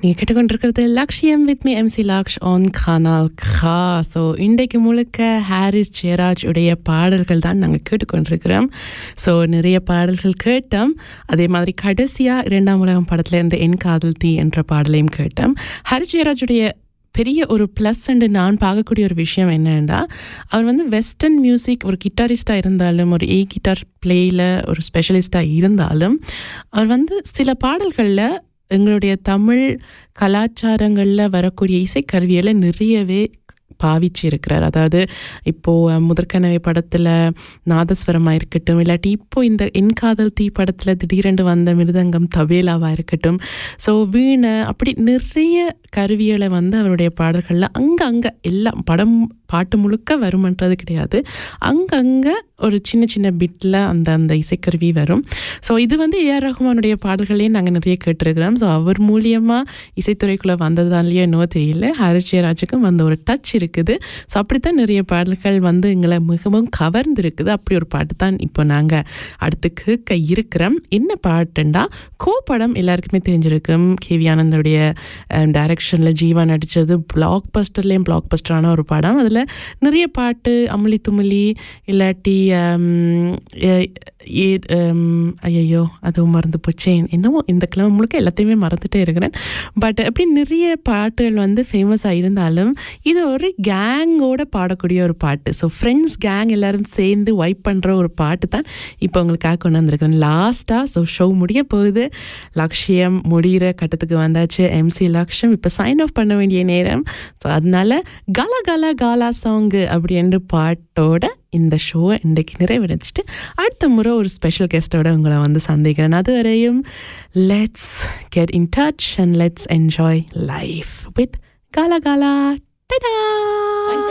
நீங்கள் கேட்டுக்கொண்டிருக்கிறது Lakshyam with me MC Laksh on கனால் கா ஸோ இன்றைக்கு முழுக்க ஹாரிஸ் ஜெயராஜ் உடைய பாடல்கள் தான் நாங்கள் கேட்டுக்கொண்டிருக்கிறோம் ஸோ நிறைய பாடல்கள் கேட்டோம் அதே மாதிரி கடைசியாக இரண்டாம் உலகம் படத்தில் இருந்த என் காதல் தீ என்ற பாடலையும் கேட்டோம் ஹாரிஸ் ஜெயராஜுடைய பெரிய ஒரு ப்ளஸ் அண்டு நான் பார்க்கக்கூடிய ஒரு விஷயம் என்னன்னா அவர் வந்து வெஸ்டர்ன் மியூசிக் ஒரு கிட்டாரிஸ்டாக இருந்தாலும் ஒரு ஏ கிட்டார் பிளேயில் ஒரு ஸ்பெஷலிஸ்டாக இருந்தாலும் அவர் வந்து சில பாடல்களில் எங்களுடைய தமிழ் கலாச்சாரங்களில் வரக்கூடிய இசைக்கருவிகளை நிறையவே பாவிச்சு இருக்கிறார் அதாவது இப்போது முதற்கனவை படத்தில் நாதஸ்வரமாக இருக்கட்டும் இல்லாட்டி இப்போ இந்த என் காதல் தீ படத்தில் திடீரென்று வந்த மிருதங்கம் தவேலாவாக இருக்கட்டும் ஸோ வீணை அப்படி நிறைய கருவிகளை வந்து அவருடைய பாடல்களில் அங்கங்கே எல்லாம் படம் பாட்டு முழுக்க வருமன்றது கிடையாது அங்கங்கே ஒரு சின்ன சின்ன பிட்டில் அந்த அந்த இசைக்கருவி வரும் ஸோ இது வந்து ஏஆர் ரஹ்மானுடைய பாடல்களையும் நாங்கள் நிறைய கேட்டிருக்கிறோம் ஸோ அவர் மூலியமாக இசைத்துறைக்குள்ளே வந்ததாலேயோ என்னவோ தெரியல ஹரிஷ் ஜெயராஜுக்கும் அந்த ஒரு டச் இருக்குது ஸோ அப்படித்தான் நிறைய பாடல்கள் வந்து எங்களை மிகவும் கவர்ந்துருக்குது அப்படி ஒரு பாட்டு தான் இப்போ நாங்கள் அடுத்து கேட்க இருக்கிறோம் என்ன பாட்டுண்டா கோ படம் எல்லாருக்குமே தெரிஞ்சிருக்கும் கேவி ஆனந்தோடைய டைரக்ஷனில் ஜீவா நடித்தது பிளாக் பஸ்டர்லேயும் பிளாக் பஸ்டரான ஒரு படம் அதில் நிறைய பாட்டு அமளி துமலி இல்லாட்டி ஐயோ அதுவும் மறந்து போச்சேன் என்னவோ இந்த கிழமை முழுக்க எல்லாத்தையுமே மறந்துட்டே இருக்கிறேன் பட் அப்படி நிறைய பாட்டுகள் வந்து ஃபேமஸாக இருந்தாலும் இது ஒரு கேங்கோட பாடக்கூடிய ஒரு பாட்டு ஸோ ஃப்ரெண்ட்ஸ் கேங் எல்லாரும் சேர்ந்து வைப் பண்ணுற ஒரு பாட்டு தான் இப்போ உங்களுக்காக கொண்டு வந்திருக்கிறேன் லாஸ்ட்டாக ஸோ ஷோ முடிய போகுது லக்ஷியம் முடிகிற கட்டத்துக்கு வந்தாச்சு எம்சி லக்ஷம் இப்போ சைன் ஆஃப் பண்ண வேண்டிய நேரம் ஸோ அதனால கல கல காலா சாங்கு அப்படின்ற பாட்டோட இந்த ஷோவை இன்றைக்கு நிறைவடைச்சிட்டு அடுத்த முறை ஒரு ஸ்பெஷல் கெஸ்ட்டோட உங்களை வந்து சந்திக்கிறேன் அதுவரையும் let's get in touch and let's enjoy life with Kala Kala டடா